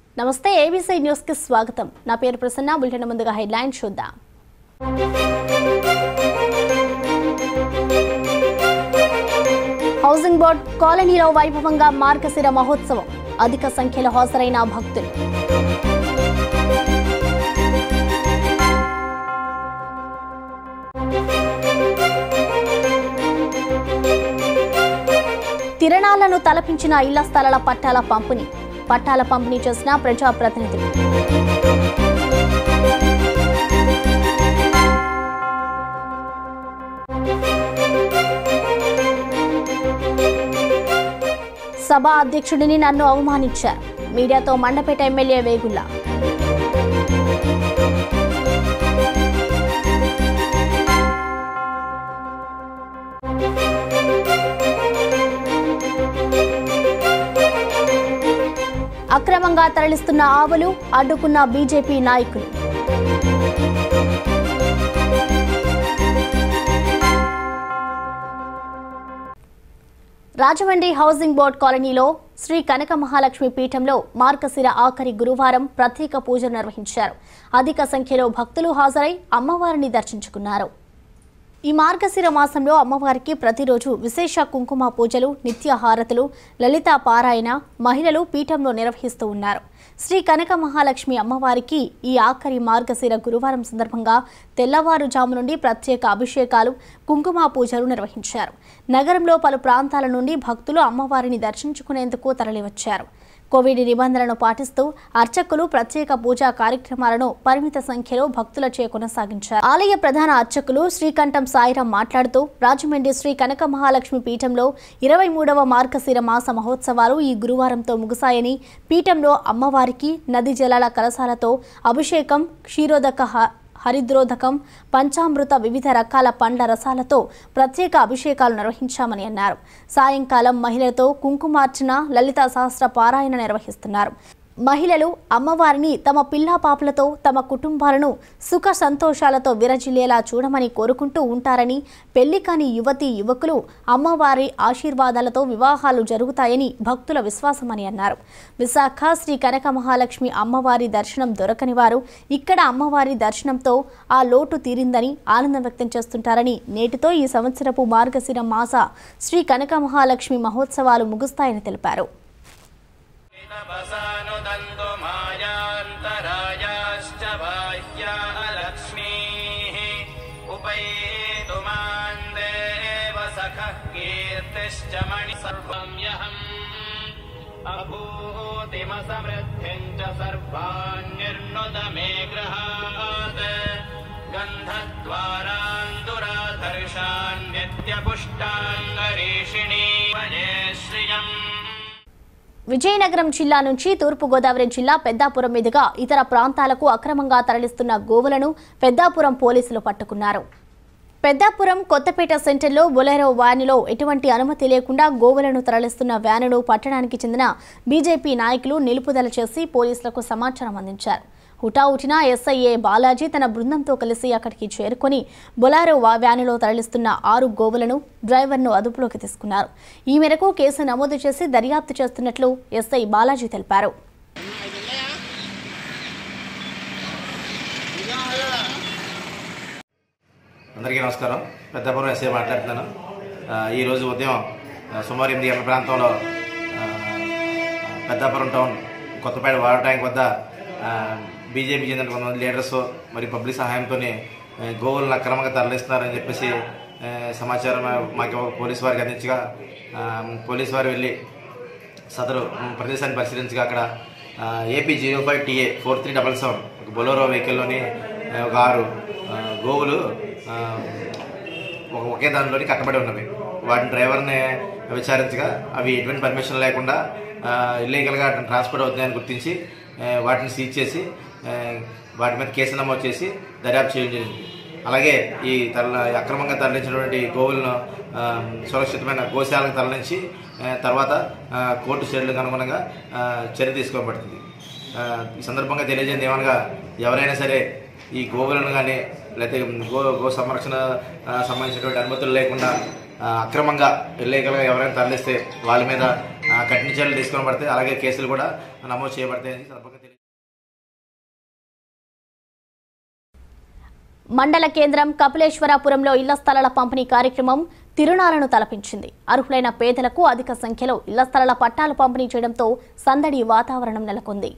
నమస్తే ABC news కి స్వాగతం నా పేరు ప్రసన్న బులెటిన్ ముందుగా హెడ్లైన్ చూద్దాం హౌసింగ్ బోర్డ్ కాలనీలో వైభవంగా మార్గశిర మహోత్సవం అధిక సంఖ్యలో హాజరైన భక్తులు తిరణాలను తలపించిన ఇళ్ల స్థలాల పట్టాల పంపిణీ పట్టాల పంపిణీ చేసిన ప్రజాప్రతినిధులు సభ అధ్యక్షుడిని నన్ను అవమానించారు మీడియాతో మండపేట ఎమ్మెల్యే వేగుల్లా అక్రమంగా తరలిస్తున్న ఆవులు అడ్డుకున్న బీజేపీ నాయకులు రాజమండ్రి హౌసింగ్ బోర్డ్ కాలనీలో శ్రీ కనక మహాలక్ష్మి పీఠంలో మార్గశిర ఆఖరి గురువారం ప్రత్యేక పూజలు నిర్వహించారు అధిక సంఖ్యలో భక్తులు హాజరై అమ్మవారిని దర్శించుకున్నారు ఈ మార్గశిర మాసంలో అమ్మవారికి ప్రతిరోజు విశేష కుంకుమ పూజలు నిత్య హారతులు లలితా పారాయణ మహిళలు పీఠంలో నిర్వహిస్తూ ఉన్నారు శ్రీ కనక మహాలక్ష్మి అమ్మవారికి ఈ ఆఖరి మార్గశిర గురువారం సందర్భంగా తెల్లవారుజాము నుండి ప్రత్యేక అభిషేకాలు కుంకుమ పూజలు నిర్వహించారు నగరంలో పలు ప్రాంతాల నుండి భక్తులు అమ్మవారిని దర్శించుకునేందుకు తరలివచ్చారు కోవిడ్ నిబంధనలను పాటిస్తూ అర్చకులు ప్రత్యేక పూజా కార్యక్రమాలను పరిమిత సంఖ్యలో భక్తులచే కొనసాగించారు ఆలయ ప్రధాన అర్చకులు శ్రీకంఠం సాయిరాం మాట్లాడుతూ రాజమండ్రి శ్రీ కనక మహాలక్ష్మి పీఠంలో ఇరవై మూడవ మార్గశిర మాస మహోత్సవాలు ఈ గురువారంతో ముగిశాయని పీఠంలో అమ్మవారికి నది జలాల కలశాలతో అభిషేకం క్షీరోదక హ- హరిద్రోధకం పంచామృత వివిధ రకాల పండ్ల రసాలతో ప్రత్యేక అభిషేకాలు నిర్వహించామని అన్నారు సాయంకాలం మహిళలతో కుంకుమార్చన లలిత సహస్ర పారాయణ నిర్వహిస్తున్నారు మహిళలు అమ్మవారిని తమ పిల్లా పాపలతో తమ కుటుంబాలను సుఖ సంతోషాలతో విరజిల్లేలా చూడమని కోరుకుంటూ ఉంటారని పెళ్లి కాని యువతి యువకులు అమ్మవారి ఆశీర్వాదాలతో వివాహాలు జరుగుతాయని భక్తుల విశ్వాసమని అన్నారు విశాఖ శ్రీ కనక మహాలక్ష్మి అమ్మవారి దర్శనం దొరకని వారు ఇక్కడ అమ్మవారి దర్శనంతో ఆ లోటు తీరిందని ఆనందం వ్యక్తం చేస్తుంటారని నేటితో ఈ సంవత్సరపు మార్గశిర మాస శ్రీ కనక మహాలక్ష్మి మహోత్సవాలు ముగుస్తాయని తెలిపారు तपसानुदन्तु मायान्तरायाश्च बाह्या लक्ष्मीः उपैतु मान् देव सखः कीर्तिश्च मणि सर्वं यहम् अभूतिमसमृद्धिम् च सर्वान्निर्नुद मे गृहात् गन्धद्वारान्दुराधर्षान्नित्यपुष्टाङ्गरीषिणी वये श्रियम् విజయనగరం జిల్లా నుంచి తూర్పుగోదావరి జిల్లా పెద్దాపురం మీదుగా ఇతర ప్రాంతాలకు అక్రమంగా తరలిస్తున్న గోవులను పెద్దాపురం పోలీసులు పట్టుకున్నారు పెద్దాపురం కొత్తపేట సెంటర్లో బొలెరో వ్యానులో ఎటువంటి అనుమతి లేకుండా గోవులను తరలిస్తున్న వ్యానును పట్టణానికి చెందిన బీజేపీ నాయకులు నిలుపుదల చేసి పోలీసులకు సమాచారం అందించారు హుటాహుటిన ఎస్ఐఏ బాలాజీ తన బృందంతో కలిసి అక్కడికి చేరుకొని బొలారో వా- వ్యానులో తరలిస్తున్న ఆరు గోవులను డ్రైవర్ను అదుపులోకి తీసుకున్నారు ఈ మేరకు కేసు నమోదు చేసి దర్యాప్తు చేస్తున్నట్లు ఎస్ఐ బాలాజీ తెలిపారు అందరికీ నమస్కారం పెద్దపురం ఎస్ఐ మాట్లాడుతున్నాను ఆ, ఈరోజు ఉదయం ఆ, సుమారు ఎనిమిది గంటల ప్రాంతంలో ఆ, Peddapuram town Kothapeta water tank వద్ద ఆ, బీజేపీ చెందిన కొంతమంది లీడర్స్ మరి పబ్లిక్ సహాయంతో గోవులను అక్రమంగా తరలిస్తున్నారని చెప్పేసి ఆ, సమాచారం మాకు పోలీసు వారికి అందించగా ఆ, పోలీసు వారు వెళ్ళి సదరు మ్, ప్రదేశాన్ని పరిశీలించగా అక్కడ ఆ, AP zero five TA four three double seven ఒక బొలోరో వెహికల్లోని ఆ, ఒక ఆరు ఆ, గోవులు ఆ, ఒక ఒకే దానిలోని కట్టబడి ఉన్నవి వాటిని డ్రైవర్ని విచారించగా అవి ఎటువంటి పర్మిషన్ లేకుండా ఇల్లీగల్గా ట్రాన్స్పోర్ట్ అవుతున్నాయని గుర్తించి ఆ, వాటిని సీజ్ చేసి ఆ, వాటి మీద కేసు నమోదు చేసి దర్యాప్తు చేయడం జరిగింది అలాగే ఈ తరల అక్రమంగా తరలించినటువంటి గోవులను ఆ, సురక్షితమైన గోశాలకు తరలించి ఆ, తర్వాత ఆ, కోర్టు చర్యలకు అనుగుణంగా ఆ, చర్య తీసుకోబడుతుంది ఆ, ఈ సందర్భంగా తెలియజేయండి ఏమనగా ఎవరైనా సరే ఈ గోవులను కానీ లేకపోతే గో గో సంరక్షణ ఆ, సంబంధించినటువంటి అనుమతులు లేకుండా ఆ, అక్రమంగా ఇల్లీగల్గా ఎవరైనా తరలిస్తే వాళ్ళ మీద ఆ, కఠిన చర్యలు తీసుకొని పడతాయి అలాగే కేసులు కూడా నమోదు చేయబడతాయని సందర్భంగా తెలియ మండల కేంద్రం కపిలేశ్వరాపురంలో ఇళ్ల స్థలాల పంపిణీ కార్యక్రమం తిరునాలను తలపించింది అర్హులైన పేదలకు అధిక సంఖ్యలో ఇళ్ల స్థలాల పట్టాలు పంపిణీ చేయడంతో సందడి వాతావరణం నెలకొంది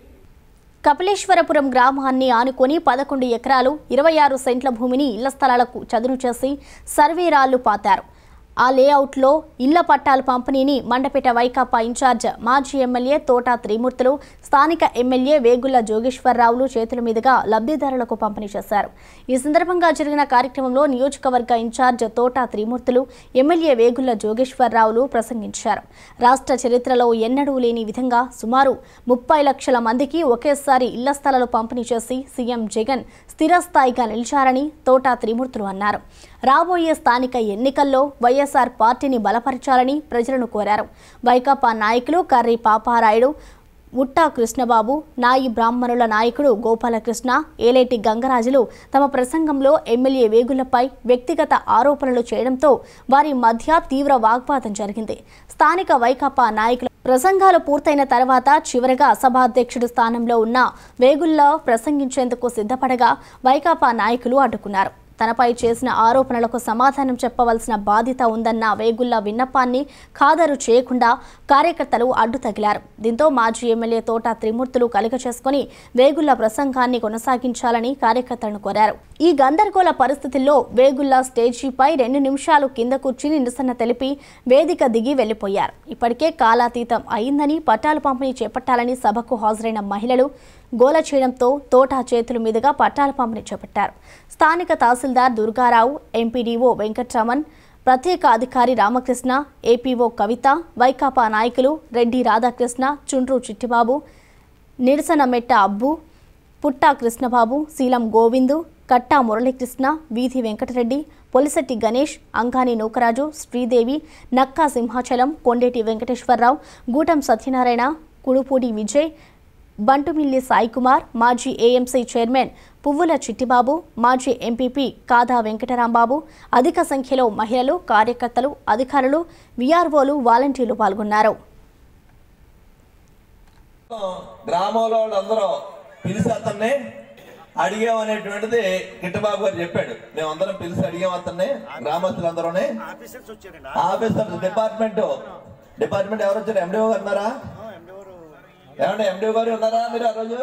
కపిలేశ్వరపురం గ్రామాన్ని ఆనుకొని పదకొండు ఎకరాలు ఇరవై ఆరు సెంట్ల భూమిని ఇళ్ల స్థలాలకు చదును చేసి సర్వే రాళ్లు పాతారు ఆ లేఅవుట్లో ఇళ్ల పట్టాల పంపిణీని మండపేట వైకాపా ఇన్ఛార్జ్ మాజీ ఎమ్మెల్యే తోటా త్రిమూర్తులు స్థానిక ఎమ్మెల్యే వేగుళ్ల జోగేశ్వరరావులు చేతుల మీదుగా లబ్ధిదారులకు పంపిణీ చేశారు ఈ సందర్భంగా జరిగిన కార్యక్రమంలో నియోజకవర్గ ఇన్ఛార్జ్ తోటా త్రిమూర్తులు ఎమ్మెల్యే వేగుళ్ల జోగేశ్వరరావులు ప్రసంగించారు రాష్ట్ర చరిత్రలో ఎన్నడూ లేని విధంగా సుమారు ముప్పై లక్షల మందికి ఒకేసారి ఇళ్ల స్థలాలు పంపిణీ చేసి సీఎం జగన్ స్థిరస్థాయిగా నిలిచారని తోటా త్రిమూర్తులు అన్నారు రాబోయే స్థానిక ఎన్నికల్లో వైఎస్ఆర్ పార్టీని బలపరచాలని ప్రజలను కోరారు వైకాపా నాయకులు కర్రి పాపారాయుడు ముట్టా కృష్ణబాబు నాయి బ్రాహ్మణుల నాయకుడు గోపాలకృష్ణ ఏలేటి గంగరాజులు తమ ప్రసంగంలో ఎమ్మెల్యే వేగులపై వ్యక్తిగత ఆరోపణలు చేయడంతో వారి మధ్య తీవ్ర వాగ్వాదం జరిగింది స్థానిక వైకాపా నాయకుల ప్రసంగాలు పూర్తయిన తర్వాత చివరగా సభాధ్యక్షుడు స్థానంలో ఉన్న వేగుల్లో ప్రసంగించేందుకు సిద్ధపడగా వైకాపా నాయకులు అడ్డుకున్నారు తనపై చేసిన ఆరోపణలకు సమాధానం చెప్పవలసిన బాధ్యత ఉందన్న వేగుళ్ల విన్నపాన్ని ఖాదరు చేయకుండా కార్యకర్తలు అడ్డు తగిలారు దీంతో మాజీ ఎమ్మెల్యే తోట త్రిమూర్తులు కలుగ చేసుకుని వేగుళ్ల ప్రసంగాన్ని కొనసాగించాలని కార్యకర్తలను కోరారు ఈ గందరగోళ పరిస్థితుల్లో వేగుళ్ల స్టేజీపై రెండు నిమిషాలు కింద కూర్చుని నిరసన తెలిపి వేదిక దిగి వెళ్లిపోయారు ఇప్పటికే కాలాతీతం అయిందని పట్టాలు పంపిణీ చేపట్టాలని సభకు హాజరైన మహిళలు గోల చేయడంతో తోటా చేతుల మీదుగా పట్టాల పంపిణీ చేపట్టారు స్థానిక తహసీల్దార్ దుర్గారావు ఎంపీడీఓ వెంకట్రామన్ ప్రత్యేక అధికారి రామకృష్ణ ఏపీఓ కవిత వైకాపా నాయకులు రెడ్డి రాధాకృష్ణ చుండ్రు చిట్టిబాబు నిరసన మెట్ట అబ్బు పుట్టా కృష్ణబాబు శీలం గోవిందు కట్టా మురళీకృష్ణ వీధి వెంకటరెడ్డి పొలిశెట్టి గణేష్ అంగాని నూకరాజు శ్రీదేవి నక్కా సింహాచలం కొండేటి వెంకటేశ్వరరావు గూటం సత్యనారాయణ కుడుపూడి విజయ్ బంటుమిల్లి సాయికుమార్ మాజీ ఏఎంసీ చైర్మన్ పువ్వుల చిట్టిబాబు మాజీ ఎంపీపీ కాదా వెంకటరాంబాబు అధిక సంఖ్యలో మహిళలు కార్యకర్తలు అధికారులు వీఆర్ఓలు వాలంటీర్లు పాల్గొన్నారు గ్రామంలో వాళ్ళందరూ పిలిచి అతన్ని అడిగామనేటువంటిది కిట్టబాబు గారు చెప్పాడు మేము అందరం పిలిచి అడిగాం అతన్ని గ్రామస్తులందరూనే ఆఫీసర్ డిపార్ట్మెంట్ డిపార్ట్మెంట్ ఎవరు వచ్చారు ఎండిఓ గారు ఉన్నారా ఏమంటే ఎండిఓ గారు ఉన్నారా మీరు ఆ రోజు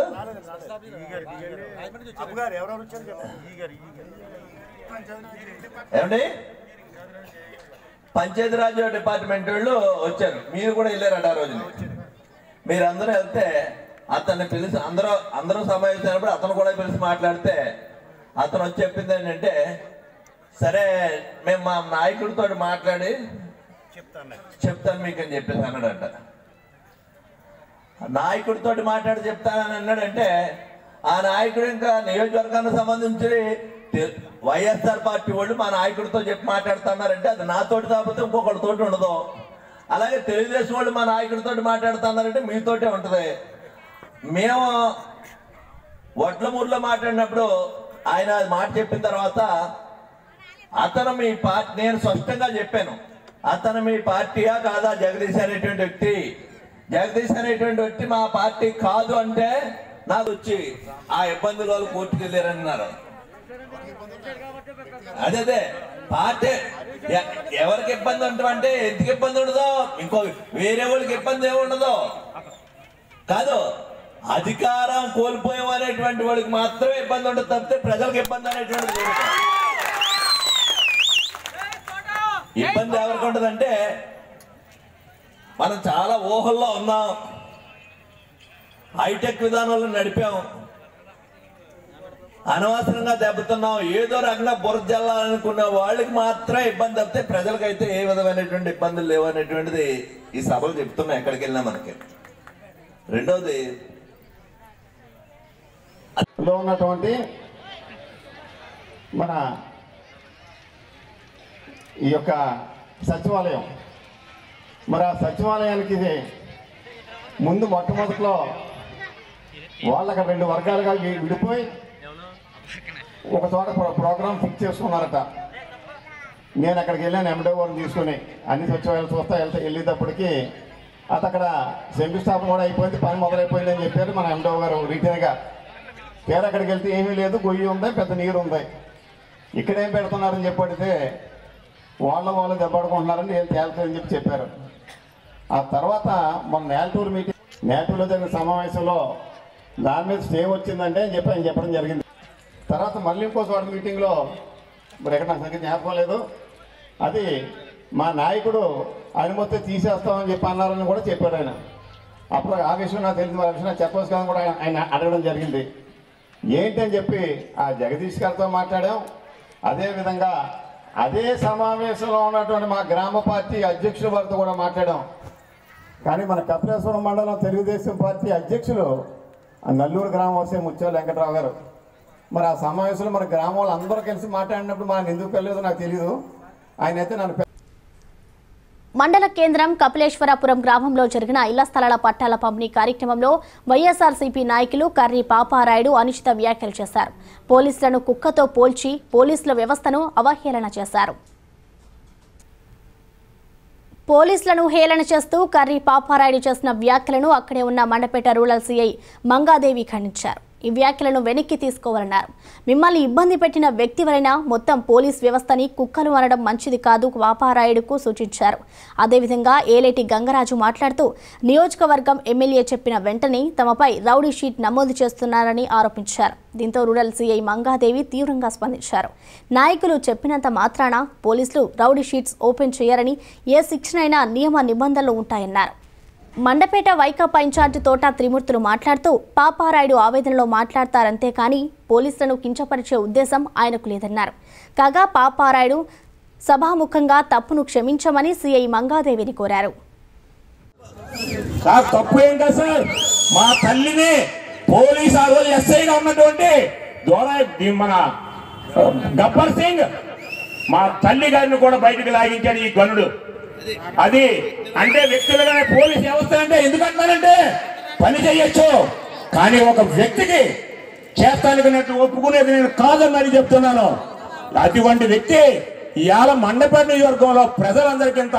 ఏమండి పంచాయతీరాజ్ డిపార్ట్మెంట్ వాళ్ళు వచ్చారు మీరు కూడా వెళ్ళారంట ఆ రోజు మీరందరూ వెళ్తే అతన్ని పిలిచి అందరూ అందరూ సమావేశమైనప్పుడు అతను కూడా పిలిచి మాట్లాడితే అతను వచ్చి చెప్పింది ఏంటంటే సరే మేము మా నాయకుడితో మాట్లాడి చెప్తాను మీకు అని చెప్పేసి అన్నాడంట నాయకుడితో మాట్లాడి చెప్తానని అన్నాడంటే ఆ నాయకుడు ఇంకా నియోజకవర్గానికి సంబంధించి తె- వైఎస్ఆర్ పార్టీ వాళ్ళు మా నాయకుడితో చెప్పి మాట్లాడుతున్నారంటే అది నాతోటి కాకపోతే ఇంకొకరితోటి ఉండదు అలాగే తెలుగుదేశం వాళ్ళు మా నాయకుడితో మాట్లాడుతున్నారంటే మీతోటే ఉంటది మేము వడ్లమూరులో మాట్లాడినప్పుడు ఆయన అది మాట చెప్పిన తర్వాత అతను మీ పార్టీ నేను స్పష్టంగా చెప్పాను అతను మీ పార్టీయా కాదా జగదీష్ అనేటువంటి వ్యక్తి జగదీష్ అనేటువంటి వ్యక్తి మా పార్టీ కాదు అంటే నాకు వచ్చి ఆ ఇబ్బందుల వాళ్ళు కోర్టుకు వెళ్ళారన్నారు అదే అదే పార్టీ ఎ- ఎవరికి ఇబ్బంది ఉంటామంటే ఎందుకు ఇబ్బంది ఉండదో ఇంకో వేరే వాళ్ళకి ఇబ్బంది ఏమి ఉండదు కాదు అధికారం కోల్పోయాం అనేటువంటి వాడికి మాత్రమే ఇబ్బంది ఉండదు తప్పితే ప్రజలకు ఇబ్బంది అనేటువంటిది లేదు ఇబ్బంది ఎవరికి ఉంటదంటే మనం చాలా ఊహల్లో ఉన్నాం హైటెక్ విధానంలో నడిపాం అనవసరంగా దెబ్బతున్నాం ఏదో రకంగా బురద జల్లాలనుకున్న వాళ్ళకి మాత్రమే ఇబ్బంది తప్పితే ప్రజలకైతే ఏ విధమైనటువంటి ఇబ్బందులు లేవు అనేటువంటిది ఈ సభలు చెప్తున్నాం ఎక్కడికి వెళ్ళినా మనకి రెండోది లో ఉన్నటువంటి మన ఈ యొక్క సచివాలయం మరి ఆ సచివాలయానికి ఇది ముందు మొట్టమొదటిలో వాళ్ళకి రెండు వర్గాలుగా వి- విడిపోయి ఒక చోట ప్రో- ప్రోగ్రామ్ ఫిక్స్ చేసుకున్నారట నేను అక్కడికి వెళ్ళాను ఎండోవర్ని తీసుకుని అన్ని సచివాలయాలు చూస్తా వెళ్తే వెళ్ళేటప్పటికి అది అక్కడ శంకుస్థాపన కూడా అయిపోయింది పని మొదలైపోయింది అని చెప్పారు మన ఎండో గారు రీటైన్గా తీరా అక్కడికి వెళ్తే ఏమీ లేదు గొయ్యి ఉంది పెద్ద నీరు ఉంది ఇక్కడేం పెడుతున్నారని చెప్పి అడిగితే వాళ్ళ వాళ్ళు దెబ్బడుకుంటున్నారని ఏం తేలుతుందని చెప్పి చెప్పారు ఆ తర్వాత మన నేల్టూరు మీటింగ్ నేల్టూరులో జరిగిన సమావేశంలో దాని మీద స్టే వచ్చిందంటే అని చెప్పి ఆయన చెప్పడం జరిగింది తర్వాత మళ్ళీ ఇంకో చోట మీటింగ్లో మరి ఎక్కడ నాకు సంగతి జ్ఞాపకం లేదు అది మా నాయకుడు అనుమతి తీసేస్తామని చెప్పి అన్నారని కూడా చెప్పాడు ఆయన అప్పుడు ఆ విషయం నాకు తెలిసింది ఆ విషయం నాకు చెప్పవచ్చు కదా కూడా ఆయన- ఆయన అడగడం జరిగింది ఏంటని చెప్పి ఆ జగదీష్ గారితో మాట్లాడాం అదేవిధంగా అదే సమావేశంలో ఉన్నటువంటి మా గ్రామ పార్టీ అధ్యక్షుల వారితో కూడా మాట్లాడాం కానీ మన కపిలేశ్వరం మండలం తెలుగుదేశం పార్టీ అధ్యక్షులు ఆ నల్లూరు గ్రామవాసి ముత్యాల వెంకట్రావు గారు మరి ఆ సమావేశంలో మన గ్రామం వాళ్ళు అందరూ కలిసి మాట్లాడినప్పుడు మనం ఎందుకు వెళ్ళలేదో నాకు తెలియదు ఆయన అయితే నన్ను పె- మండల కేంద్రం కపిలేశ్వరపురం గ్రామంలో జరిగిన ఇళ్ల స్థలాల పట్టాల పంపిణీ కార్యక్రమంలో వైఎస్ఆర్సీపీ నాయకులు కర్రి పాపారాయుడు అనుచిత వ్యాఖ్యలు చేశారు పోలీసులను కుక్కతో పోల్చి పోలీసుల వ్యవస్థను అవహేళన చేశారు పోలీసులను హేళన చేస్తూ కర్రీ పాపారాయుడు చేసిన వ్యాఖ్యలను అక్కడే ఉన్న మండపేట రూరల్ సీఐ మంగాదేవి ఖండించారు ఈ వ్యాఖ్యలను వెనక్కి తీసుకోవాలన్నారు మిమ్మల్ని ఇబ్బంది పెట్టిన వ్యక్తి వలన మొత్తం పోలీస్ వ్యవస్థని కుక్కలు అనడం మంచిది కాదు పాపారాయుడుకు సూచించారు అదేవిధంగా ఏలేటి గంగరాజు మాట్లాడుతూ నియోజకవర్గం ఎమ్మెల్యే చెప్పిన వెంటనే తమపై రౌడీ షీట్ నమోదు చేస్తున్నారని ఆరోపించారు దీంతో రూరల్ సీఐ మంగాదేవి తీవ్రంగా స్పందించారు నాయకులు చెప్పినంత మాత్రాన పోలీసులు రౌడీ షీట్స్ ఓపెన్ చేయరని ఏ శిక్షణైనా నియమ నిబంధనలు ఉంటాయన్నారు మండపేట వైకాపా ఇన్ఛార్జి తోట త్రిమూర్తులు మాట్లాడుతూ పాపారాయుడు ఆవేదనలో మాట్లాడతారంతే కానీ పోలీసులను కించపరిచే ఉద్దేశం ఆయనకు లేదన్నారు కాగా పాపారాయుడు సభాముఖంగా తప్పును క్షమించమని సీఐ మంగాదేవిని కోరారు సార్ తప్పు ఏం కాదు సార్ మా తల్లిని పోలీస్ ఆ రోజు ఎస్ఐగా ఉన్నటువంటి దోరా ఈ మన ఆ, గబ్బర్ సింగ్ మా తల్లి గారిని కూడా బయటకు లాగించాడు ఈ గనుడు అది అంటే వ్యక్తులుగానే పోలీస్ వ్యవస్థ అంటే ఎందుకంటారంటే పని చేయొచ్చు కానీ ఒక వ్యక్తికి చేస్తానుకున్నట్టు ఒప్పుకునేది నేను కాదని చెప్తున్నాను అటువంటి వ్యక్తి ఇవాళ మండపేట నియోజకవర్గంలో ప్రజలందరికింత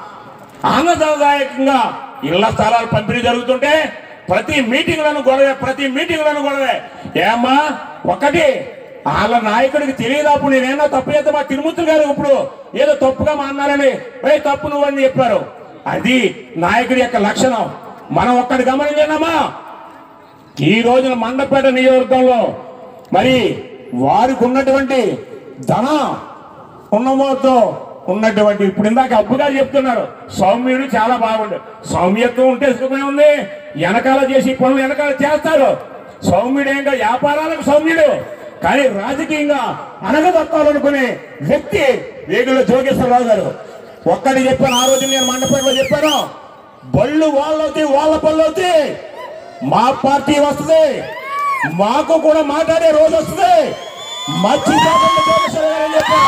ఆనందదాయకంగా ఇళ్ల స్థలాలు పంపిణీ జరుగుతుంటే ప్రతి మీటింగ్లను గొడవే ప్రతి మీటింగ్లను గొడవే ఏమ్మా ఒకటి వాళ్ళ నాయకుడికి తెలియదు అప్పుడు నేనేమో తప్పు చేస్తే మా తిరుమూర్తి గారు ఇప్పుడు ఏదో తప్పుగా మా అన్నారని ఏ తప్పు నువ్వు అని చెప్పారు అది నాయకుడి యొక్క లక్షణం మనం ఒక్కటి గమనించామా ఈ రోజున మండపేట నియోజకవర్గంలో మరి వారికి ఉన్నటువంటి ధన ఉన్నమోతో ఉన్నటువంటి ఇప్పుడు ఇందాక అప్పుగా చెప్తున్నారు సౌమ్యుడు చాలా బాగుండు సౌమ్యత్వం ఉంటే సుఖమే ఉంది వెనకాల చేసి పనులు వెనకాల చేస్తారు సౌమ్యుడు ఏంటో వ్యాపారాలకు సౌమ్యుడు కానీ రాజకీయంగా అనగదొక్కాలనుకునే వ్యక్తి వేగుల జోగేశ్వరరావు గారు ఒక్కటి చెప్పాను ఆ రోజు నేను మండపేటలో చెప్పాను బళ్ళు వాళ్ళవుతాయి వాళ్ళ పళ్ళు అవుతాయి మా పార్టీ వస్తుంది మాకు కూడా మాట్లాడే రోజు వస్తుంది మర్చిపోకుండా జోగేశ్వర గారు అని చెప్పారు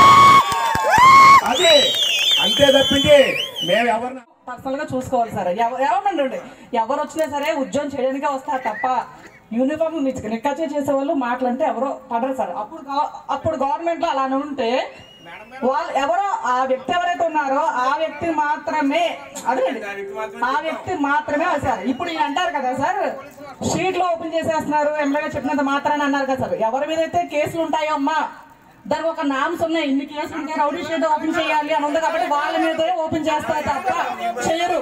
అది అంతే తప్పించి మేము ఎవరిని పర్సనల్ గా చూసుకోవాలి సార్ ఎవ- ఎవరండి ఎవరు వచ్చినా సరే ఉద్యోగం చేయడానికే వస్తారు తప్ప యూనిఫామ్ నిక్కచ్చే చేసే వాళ్ళు మాటలంటే ఎవరో పడరు సార్ అప్పుడు గవ- అప్పుడు గవర్నమెంట్ లో అలా ఉంటే వాళ్ళు ఎవరో ఆ వ్యక్తి ఎవరైతే ఉన్నారో ఆ వ్యక్తి మాత్రమే అదేండి ఆ వ్యక్తి మాత్రమే అది సార్ ఇప్పుడు ఈయన అంటారు కదా సార్ షీట్లు ఓపెన్ చేసేస్తున్నారు ఎమ్మెల్యే చెప్పినంత మాత్రాన్ని అన్నారు కదా సార్ ఎవరి మీద అయితే కేసులు ఉంటాయో అమ్మా దానికి ఒక నామ్స్ ఉన్నాయి ఇన్ని కేసులు ఉంటాయి రౌడీ షీట్ ఓపెన్ చేయాలి అని ఉంది కాబట్టి వాళ్ళ మీదే ఓపెన్ చేస్తారు తప్ప చేయరు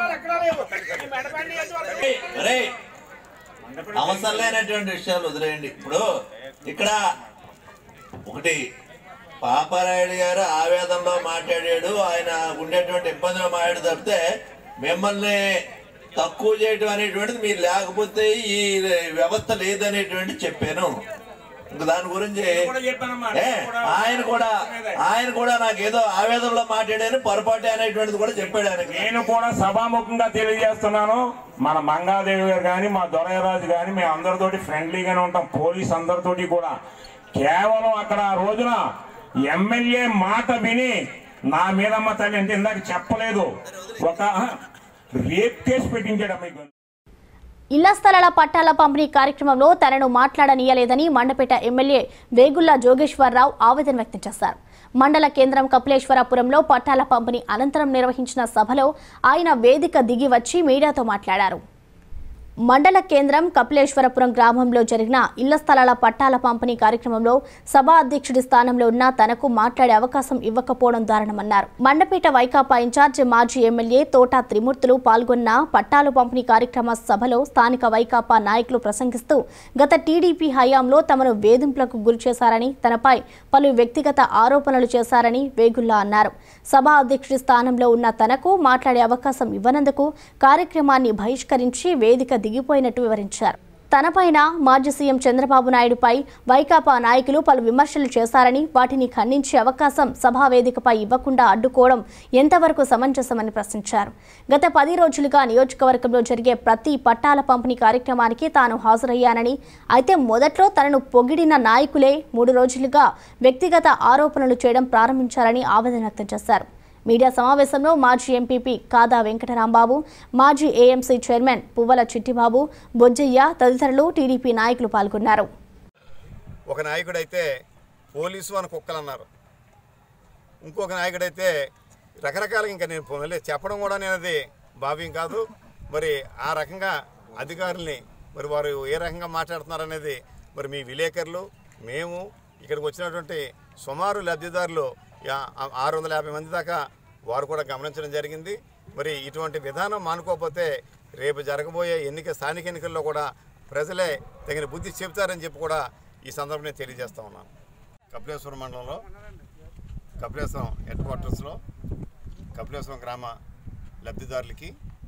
అరే అవసరం లేనటువంటి విషయాలు వదిలేయండి ఇప్పుడు ఇక్కడ ఒకటి పాపారాయుడు గారు ఆవేదనలో మాట్లాడాడు ఆయన ఉండేటువంటి ఇబ్బందులు మాట్లాడు తప్పితే మిమ్మల్ని తక్కువ చేయడం అనేటువంటిది మీరు లేకపోతే ఈ వ్యవస్థ లేదనేటువంటి చెప్పాను ఇంక దాని గురించి కూడా చెప్పానమ్మా. ఏ, ఆయన కూడా ఆయన కూడా నాకేదో ఆవేదనలో మాట్లాడాను పొరపాటు అనేటువంటిది కూడా చెప్పాడు ఆయనకి నేను కూడా సభాముఖంగా తెలియజేస్తున్నాను మన మంగాదేవి గారు కానీ మా దొరయరాజు కానీ మేము అందరితోటి ఫ్రెండ్లీగానే ఉంటాం పోలీస్ అందరితోటి కూడా కేవలం అక్కడ ఆ రోజున ఎమ్మెల్యే మాట విని నా మీదమ్మ తల్లి అంటే ఇందాక చెప్పలేదు ఒక రేప్ కేసు పెట్టించాడు మీకు ఇళ్ల స్థలాల పట్టాల పంపిణీ కార్యక్రమంలో తనను మాట్లాడనీయలేదని మండపేట ఎమ్మెల్యే వేగుళ్ల జోగేశ్వరరావు ఆవేదన వ్యక్తం చేశారు మండల కేంద్రం కపిలేశ్వరపురంలో పట్టాల పంపిణీ అనంతరం నిర్వహించిన సభలో ఆయన వేదిక దిగి వచ్చి మీడియాతో మాట్లాడారు మండల కేంద్రం కపిలేశ్వరపురం గ్రామంలో జరిగిన ఇళ్ల స్థలాల పట్టాల పంపిణీ కార్యక్రమంలో సభా అధ్యక్షుడి స్థానంలో ఉన్న తనకు మాట్లాడే అవకాశం ఇవ్వకపోవడం దారుణమన్నారు మండపేట వైకాపా ఇన్ఛార్జ్ మాజీ ఎమ్మెల్యే తోటా త్రిమూర్తులు పాల్గొన్న పట్టాలు పంపిణీ కార్యక్రమ సభలో స్థానిక వైకాపా నాయకులు ప్రసంగిస్తూ గత టీడీపీ హయాంలో తమను వేధింపులకు గురి చేశారని తనపై పలు వ్యక్తిగత ఆరోపణలు చేశారని వేగుల్లా అన్నారు సభా అధ్యక్షుడి స్థానంలో ఉన్న తనకు మాట్లాడే అవకాశం ఇవ్వనందుకు కార్యక్రమాన్ని బహిష్కరించి వేదిక దిగిపోయినట్టు వివరించారు తనపైన మాజీ సీఎం చంద్రబాబు నాయుడుపై వైకాపా నాయకులు పలు విమర్శలు చేశారని వాటిని ఖండించే అవకాశం సభా వేదికపై ఇవ్వకుండా అడ్డుకోవడం ఎంతవరకు సమంజసమని ప్రశ్నించారు గత పది రోజులుగా నియోజకవర్గంలో జరిగే ప్రతి పట్టాల పంపిణీ కార్యక్రమానికి తాను హాజరయ్యానని అయితే మొదట్లో తనను పొగిడిన నాయకులే మూడు రోజులుగా వ్యక్తిగత ఆరోపణలు చేయడం ప్రారంభించారని ఆవేదన వ్యక్తం చేశారు మీడియా సమావేశంలో మాజీ ఎంపీపీ కాదా వెంకటరాంబాబు మాజీ ఏఎంసీ చైర్మన్ పువ్వల చిట్టిబాబు బొజ్జయ్య తదితరులు టీడీపీ నాయకులు పాల్గొన్నారు ఒక నాయకుడైతే పోలీసు అని కుక్కలు అన్నారు ఇంకొక నాయకుడైతే రకరకాలుగా ఇంకా నేను మళ్ళీ చెప్పడం కూడా నేను అది భావ్యం కాదు మరి ఆ రకంగా అధికారుల్ని మరి వారు ఏ రకంగా మాట్లాడుతున్నారు అనేది మరి మీ విలేకరులు మేము ఇక్కడికి వచ్చినటువంటి సుమారు లబ్ధిదారులు యా- ఆరు వందల యాభై మంది దాకా వారు కూడా గమనించడం జరిగింది మరి ఇటువంటి విధానం మానుకోకపోతే రేపు జరగబోయే ఎన్నిక స్థానిక ఎన్నికల్లో కూడా ప్రజలే తగిన బుద్ధి చెబుతారని చెప్పి కూడా ఈ సందర్భంగా నేను తెలియజేస్తా ఉన్నాను కపిలేశ్వరం మండలంలో కపిలేశ్వరం హెడ్ క్వార్టర్స్లో కపిలేశ్వరం గ్రామ లబ్ధిదారులకి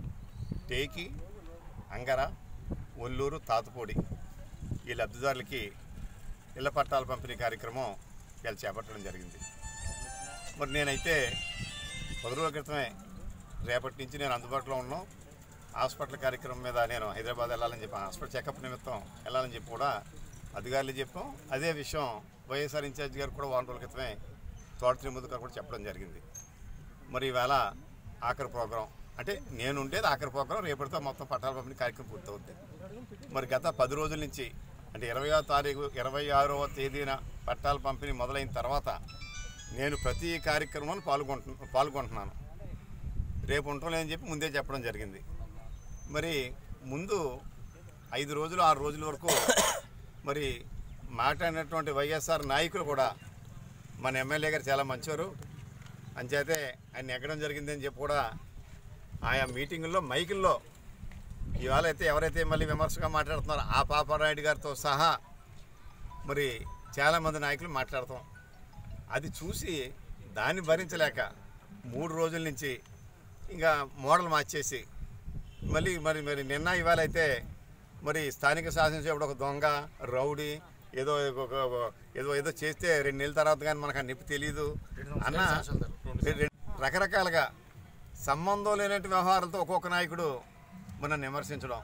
టేకి అంగర ఒల్లూరు తాతపూడి ఈ లబ్ధిదారులకి ఇళ్ల పట్టాల పంపిణీ కార్యక్రమం ఇలా చేపట్టడం జరిగింది మరి నేనైతే పది రోజుల క్రితమే రేపటి నుంచి నేను అందుబాటులో ఉన్నాం హాస్పిటల్ కార్యక్రమం మీద నేను హైదరాబాద్ వెళ్ళాలని చెప్పి హాస్పిటల్ చెకప్ నిమిత్తం వెళ్ళాలని చెప్పి కూడా అధికారులు చెప్పాం అదే విషయం వైఎస్ఆర్ ఇన్ఛార్జ్ గారు కూడా వారం రోజుల క్రితమే తోట త్రిముద్దు గారు కూడా చెప్పడం జరిగింది మరి ఈవేళ ఆఖరి ప్రోగ్రాం అంటే నేను ఉండేది ఆఖరి ప్రోగ్రాం రేపటితో మొత్తం పట్టాల పంపిణీ కార్యక్రమం పూర్తవుద్ది మరి గత పది రోజుల నుంచి అంటే ఇరవై తారీఖు ఇరవై ఆరవ తేదీన పట్టాల పంపిణీ మొదలైన తర్వాత నేను ప్రతి కార్యక్రమంలో పాల్గొంటు పాల్గొంటున్నాను రేపు ఉండలేదని చెప్పి ముందే చెప్పడం జరిగింది మరి ముందు ఐదు రోజులు ఆరు రోజుల వరకు మరి మాట్లాడినటువంటి వైఎస్ఆర్ నాయకులు కూడా మన ఎమ్మెల్యే గారు చాలా మంచివారు అంచేతే ఆయన ఎక్కడం జరిగిందని చెప్పి కూడా ఆయా మీటింగుల్లో మైకుల్లో ఇవాళ అయితే ఎవరైతే మళ్ళీ విమర్శగా మాట్లాడుతున్నారో ఆ పాపారాయుడు గారితో సహా మరి చాలామంది నాయకులు మాట్లాడతాం అది చూసి దాన్ని భరించలేక మూడు రోజుల నుంచి ఇంకా మోడల్ మార్చేసి మళ్ళీ మరి మరి నిన్న ఇవాళ అయితే మరి స్థానిక శాసనసభ్యుడు ఒక దొంగ రౌడీ ఏదో ఒక- ఒక- ఏదో ఏదో చేస్తే రెండు నెలల తర్వాత కానీ మనకు ఆ నొప్పి తెలియదు అన్న రె- రె- రకరకాలుగా సంబంధం లేనటువంటి వ్యవహారాలతో ఒక్కొక్క నాయకుడు మనం విమర్శించడం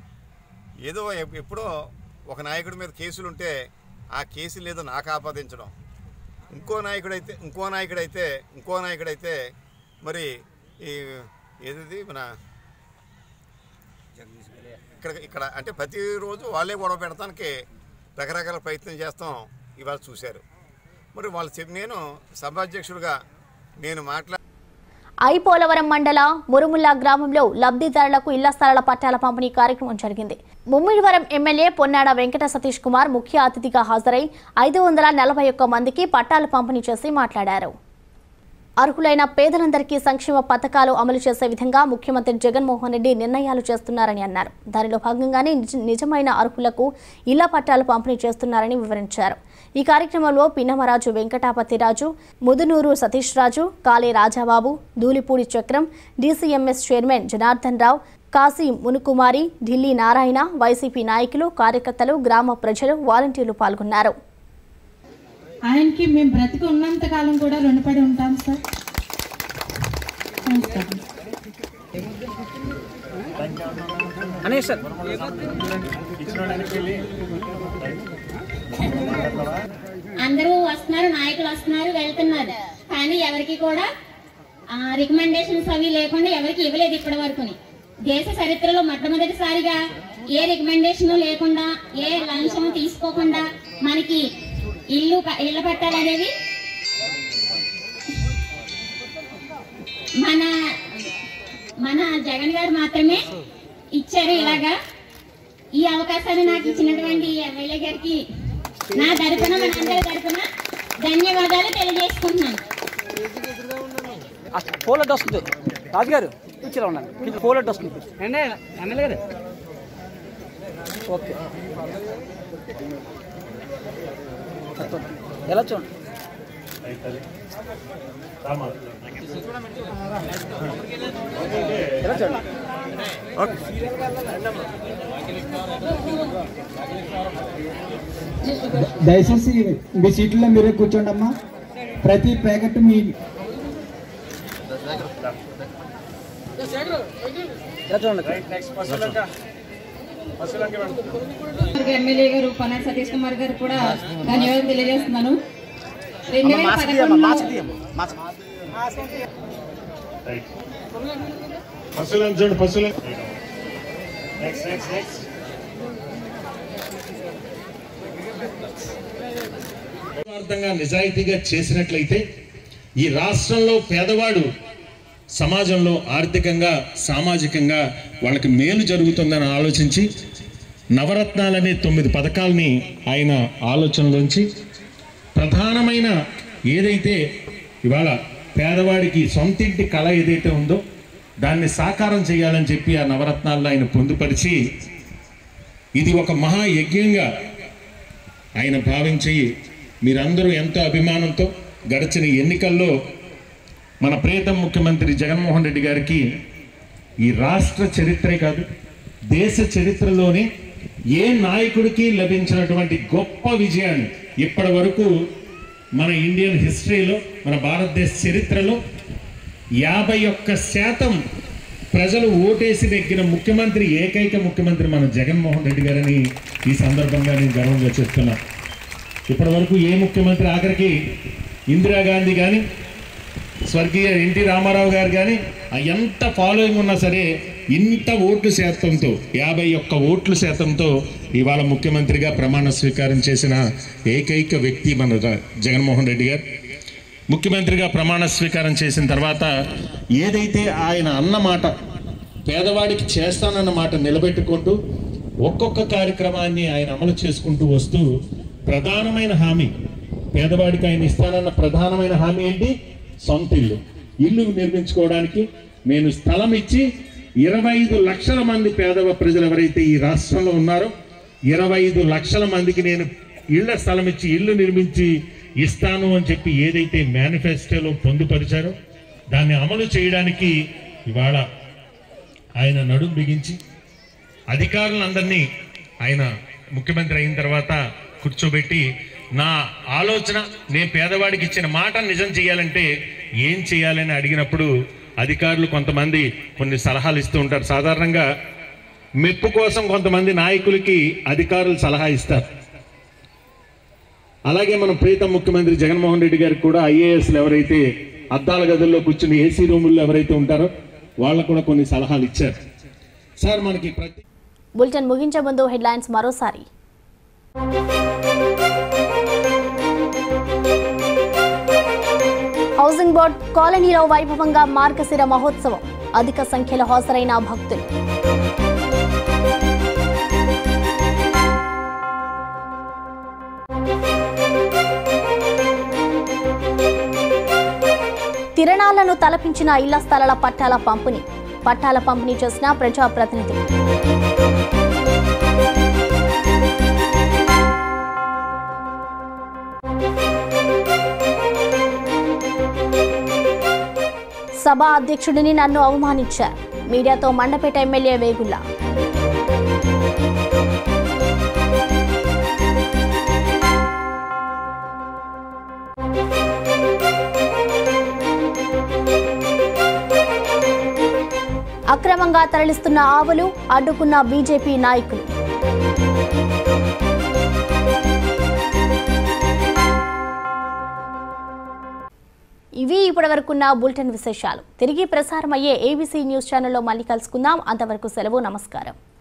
ఏదో ఎప్- ఎప్పుడో ఒక నాయకుడి మీద కేసులు ఉంటే ఆ కేసులు ఏదో నాకు ఆపాదించడం ఇంకో నాయకుడైతే ఇంకో నాయకుడైతే ఇంకో నాయకుడైతే మరి ఈ ఏది మన ఇక్కడ ఇక్కడ అంటే ప్రతిరోజు వాళ్ళే గొడవ పెడతానికి రకరకాల ప్రయత్నం చేస్తాం ఇవాళ చూశారు మరి వాళ్ళు చెప్పి నేను సభాధ్యక్షుడిగా నేను మాట్లా ఐపోలవరం మండల మురుముల్లా గ్రామంలో లబ్ధిదారులకు ఇళ్ల స్థలాల పట్టాల పంపిణీ కార్యక్రమం జరిగింది ముమ్మిడివరం ఎమ్మెల్యే పొన్నాడ వెంకట సతీష్ కుమార్ ముఖ్య అతిథిగా హాజరై ఐదు వందల నలభై ఒక్క మందికి పట్టాలు పంపిణీ చేసి మాట్లాడారు అర్హులైన పేదలందరికీ సంక్షేమ పథకాలు అమలు చేసే విధంగా ముఖ్యమంత్రి జగన్మోహన్ రెడ్డి నిర్ణయాలు చేస్తున్నారని అన్నారు దానిలో భాగంగానే నిజ- నిజమైన అర్హులకు ఇళ్ల పట్టాలు పంపిణీ చేస్తున్నారని వివరించారు ఈ కార్యక్రమంలో పిన్నమరాజు వెంకటాపతిరాజు ముదునూరు సతీష్ రాజు కాళే Rajababu Dhulipudi Chakram DCMS chairman Janardhan Rao Kasi Munukumari Delhi Narayana YCP నాయకులు కార్యకర్తలు గ్రామ ప్రజలు వాలంటీర్లు పాల్గొన్నారు ఆయనకి మేము బ్రతికి ఉన్నంత కాలం కూడా రుణపడి ఉంటాం సార్ నమస్కారం అందరూ వస్తున్నారు నాయకులు వస్తున్నారు వెళ్తున్నారు కానీ ఎవరికి కూడా రికమెండేషన్స్ అవి లేకుండా ఎవరికి ఇవ్వలేదు ఇప్పటి వరకుని దేశ చరిత్రలో మొట్టమొదటిసారిగా ఏ రికమెండేషన్ లేకుండా ఏ లంచం తీసుకోకుండా మనకి ఇల్లు ప- ఇళ్ళ పట్టాలనేవి మన మన జగన్ గారు మాత్రమే ఇచ్చారు ఇలాగా ఈ అవకాశాన్ని నాకు ఇచ్చినటువంటి ఎమ్మెల్యే గారికి నా తరపున మనందరి తరపున ధన్యవాదాలు తెలియజేసుకుంటున్నాను ఫోన్ అడ్డు వస్తుంది రాజుగారు కూర్చోలో ఉన్నాను ఫోన్ అడ్డు వస్తుంది అండి ఎమ్మెల్యే గారు ఓకే చెప్తాను. ఎలా చూడండి ఎలా చూడండి దయచేసి మీ సీట్లో మీరే కూర్చోండి అమ్మా ప్రతి ప్యాకెట్ మీ ఎలా చూడండి ఎమ్మెల్యే గారు పనాడు సతీష్ కుమార్ గారు కూడా ధన్యవాదాలు తెలియజేస్తున్నాను రెండు వేల పదకొండులో పశువులను చూడు పశువులు నెక్స్ట్ నెక్స్ట్ నెక్స్ట్ యథార్థంగా నిజాయితీగా చేసినట్లయితే ఈ రాష్ట్రంలో పేదవాడు సమాజంలో ఆర్థికంగా సామాజికంగా వాళ్ళకి మేలు జరుగుతుందని ఆలోచించి నవరత్నాలనే తొమ్మిది పథకాలని ఆయన ఆలోచనలోంచి ప్రధానమైన ఏదైతే ఇవాళ పేదవాడికి సొంతింటి కళ ఏదైతే ఉందో దాన్ని సాకారం చేయాలని చెప్పి ఆ నవరత్నాలను ఆయన పొందుపరిచి ఇది ఒక మహాయజ్ఞంగా ఆయన భావించి మీరందరూ ఎంతో అభిమానంతో గడిచిన ఎన్నికల్లో మన ప్రియతమ ముఖ్యమంత్రి జగన్మోహన్ రెడ్డి గారికి ఈ రాష్ట్ర చరిత్రే కాదు దేశ చరిత్రలోనే ఏ నాయకుడికి లభించినటువంటి గొప్ప విజయాన్ని ఇప్పటి వరకు మన ఇండియన్ హిస్టరీలో మన భారతదేశ చరిత్రలో యాభై ఒక్క శాతం ప్రజలు ఓటేసి నెగ్గిన ముఖ్యమంత్రి ఏకైక ముఖ్యమంత్రి మన జగన్మోహన్ రెడ్డి గారని ఈ సందర్భంగా నేను గర్వంగా చెప్తున్నా ఇప్పటి వరకు ఏ ముఖ్యమంత్రి ఆఖరికి ఇందిరాగాంధీ కానీ స్వర్గీయ ఎన్టీ రామారావు గారు కానీ ఆ ఎంత ఫాలోయింగ్ ఉన్నా సరే ఇంత ఓట్ల శాతంతో యాభై ఒక్క ఓట్ల శాతంతో ఇవాళ ముఖ్యమంత్రిగా ప్రమాణ స్వీకారం చేసిన ఏకైక వ్యక్తి మన ర- జగన్మోహన్ రెడ్డి గారు ముఖ్యమంత్రిగా ప్రమాణ స్వీకారం చేసిన తర్వాత ఏదైతే ఆయన అన్న మాట పేదవాడికి చేస్తానన్న మాట నిలబెట్టుకుంటూ ఒక్కొక్క కార్యక్రమాన్ని ఆయన అమలు చేసుకుంటూ వస్తూ ప్రధానమైన హామీ పేదవాడికి ఆయన ఇస్తానన్న ప్రధానమైన హామీ ఏంటి సొంత ఇల్లు ఇల్లు నిర్మించుకోవడానికి నేను స్థలం ఇచ్చి ఇరవై ఐదు లక్షల మంది పేదవ ప్రజలు ఎవరైతే ఈ రాష్ట్రంలో ఉన్నారో ఇరవై ఐదు లక్షల మందికి నేను ఇళ్ల స్థలం ఇచ్చి ఇల్లు నిర్మించి ఇస్తాను అని చెప్పి ఏదైతే మేనిఫెస్టోలో పొందుపరిచారో దాన్ని అమలు చేయడానికి ఇవాళ ఆయన నడుం బిగించి అధికారులందరినీ ఆయన ముఖ్యమంత్రి అయిన తర్వాత కూర్చోబెట్టి నా ఆలోచన నేను పేదవాడికి ఇచ్చిన మాట నిజం చేయాలంటే ఏం చేయాలని అడిగినప్పుడు అధికారులు కొంతమంది కొన్ని సలహాలు ఇస్తూ ఉంటారు సాధారణంగా మెప్పు కోసం కొంతమంది నాయకులకి అధికారులు సలహా ఇస్తారు అలాగే మన ప్రీతం ముఖ్యమంత్రి జగన్మోహన్ రెడ్డి గారికి కూడా ఐఏఎస్లు ఎవరైతే అద్దాల గదుల్లో కూర్చుని ఏసీ రూముల్లో ఎవరైతే ఉంటారో వాళ్ళకు కూడా కొన్ని సలహాలు ఇచ్చారు సార్ మనకి ప్రతి బులెటిన్ ముగించే ముందు హెడ్లైన్స్ మరోసారి హౌసింగ్ బోర్డ్ కాలనీలో వైభవంగా మార్గశిర మహోత్సవం అధిక సంఖ్యలో హాజరైన భక్తులు తిరణాలను తలపించిన ఇళ్ల స్థలాల పట్టాల పంపిణీ పట్టాల పంపిణీ చేసిన ప్రజాప్రతినిధులు సభ అధ్యక్షుడిని నన్ను అవమానించారు మీడియాతో మండపేట ఎమ్మెల్యే వేగుల్లా అక్రమంగా తరలిస్తున్న ఆవులు అడ్డుకున్న బీజేపీ నాయకులు ఇవి ఇప్పటివరకున్న బులెటిన్ విశేషాలు తిరిగి ప్రసారం అయ్యే ఏబీసీ న్యూస్ ఛానల్లో మళ్ళీ కలుసుకుందాం అంతవరకు సెలవు నమస్కారం